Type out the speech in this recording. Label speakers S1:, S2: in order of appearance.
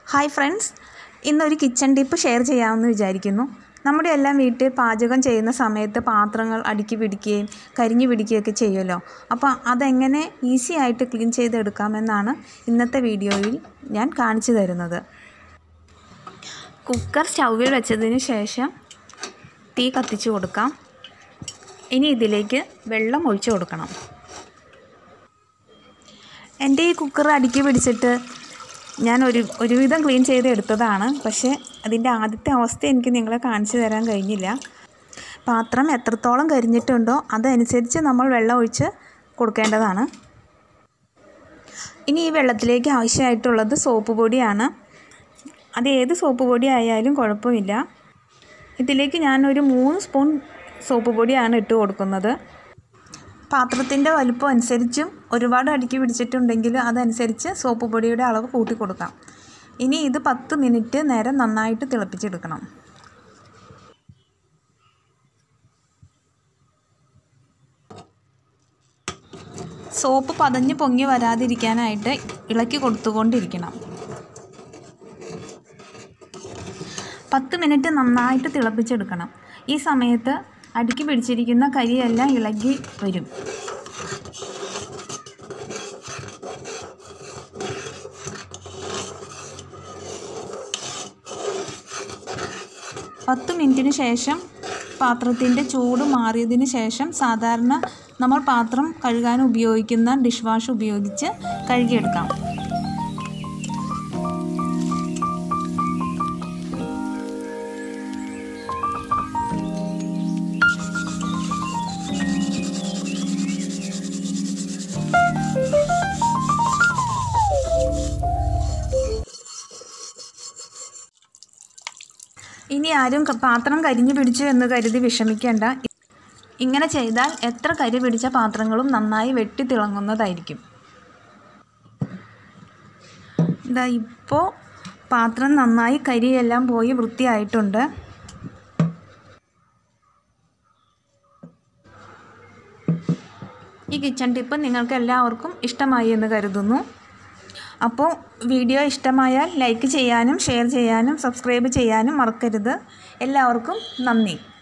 S1: hi friends ഇന്നൊരു kitchen tip share ചെയ്യാമെന്ന് വിചാരിക്കുന്നു നമ്മുടെ എല്ലാം വീട്ടിൽ പാചകം ചെയ്യുന്ന സമയത്ത് പാത്രങ്ങൾ അടുക്കി പിടിക്കുകയും കരിഞ്ഞു പിടിക്കുകയൊക്കെ ചെയ്യുമല്ലോ അപ്പോൾ അതെങ്ങനെ ഈസി ആയിട്ട് ക്ലീൻ ചെയ്തെടുക്കാമെന്നാണ് ഇന്നത്തെ വീഡിയോയിൽ ഞാൻ കാണിച്ചു തരുന്നത് കുക്കർ സ്റ്റൗവിൽ വെച്ചതിന് ശേഷം തീ കത്തിച്ചു കൊടുക്കാം ഇനി ഇതിലേക്ക് വെള്ളം ഒഴിച്ചു കൊടുക്കണം എൻ്റെ ഈ കുക്കർ അടുക്കി പിടിച്ചിട്ട് ഞാൻ ഒരു ഒരുവിധം ക്ലീൻ ചെയ്ത് എടുത്തതാണ് പക്ഷേ അതിൻ്റെ ആദ്യത്തെ അവസ്ഥ എനിക്ക് നിങ്ങളെ കാണിച്ചു തരാൻ കഴിഞ്ഞില്ല പാത്രം എത്രത്തോളം കരിഞ്ഞിട്ടുണ്ടോ അതനുസരിച്ച് നമ്മൾ വെള്ളം ഒഴിച്ച് കൊടുക്കേണ്ടതാണ് ഇനി ഈ വെള്ളത്തിലേക്ക് ആവശ്യമായിട്ടുള്ളത് സോപ്പ് പൊടിയാണ് അത് ഏത് സോപ്പ് പൊടി ആയാലും കുഴപ്പമില്ല ഇതിലേക്ക് ഞാനൊരു മൂന്ന് സ്പൂൺ സോപ്പ് പൊടിയാണ് ഇട്ട് കൊടുക്കുന്നത് പാത്രത്തിൻ്റെ വലുപ്പം അനുസരിച്ചും ഒരുപാട് അടുക്കി പിടിച്ചിട്ടുണ്ടെങ്കിൽ അതനുസരിച്ച് സോപ്പ് പൊടിയുടെ അളവ് കൂട്ടി കൊടുക്കാം ഇനി ഇത് പത്ത് മിനിറ്റ് നേരം നന്നായിട്ട് തിളപ്പിച്ചെടുക്കണം സോപ്പ് പതഞ്ഞ് പൊങ്ങി വരാതിരിക്കാനായിട്ട് ഇളക്കി കൊടുത്തുകൊണ്ടിരിക്കണം പത്ത് മിനിറ്റ് നന്നായിട്ട് തിളപ്പിച്ചെടുക്കണം ഈ സമയത്ത് അടുക്കി പിടിച്ചിരിക്കുന്ന കരിയെല്ലാം ഇളകി വരും പത്ത് മിനിറ്റിന് ശേഷം പാത്രത്തിൻ്റെ ചൂട് മാറിയതിന് ശേഷം സാധാരണ നമ്മൾ പാത്രം കഴുകാൻ ഉപയോഗിക്കുന്ന ഡിഷ് വാഷ് ഉപയോഗിച്ച് കഴുകിയെടുക്കാം ഇനി ആരും ക- പാത്രം കരിഞ്ഞു പിടിച്ചു എന്ന് കരുതി വിഷമിക്കേണ്ട ഇങ്ങനെ ചെയ്താൽ എത്ര കരി പിടിച്ച പാത്രങ്ങളും നന്നായി വെട്ടി തിളങ്ങുന്നതായിരിക്കും ഇതാ ഇപ്പോൾ പാത്രം നന്നായി കരിയെല്ലാം പോയി വൃത്തിയായിട്ടുണ്ട് ഈ കിച്ചൺ ടിപ്പ് നിങ്ങൾക്ക് എല്ലാവർക്കും ഇഷ്ടമായി എന്ന് കരുതുന്നു അപ്പോൾ വീഡിയോ ഇഷ്ടമായാൽ ലൈക്ക് ചെയ്യാനും ഷെയർ ചെയ്യാനും സബ്സ്ക്രൈബ് ചെയ്യാനും മറക്കരുത് എല്ലാവർക്കും നന്ദി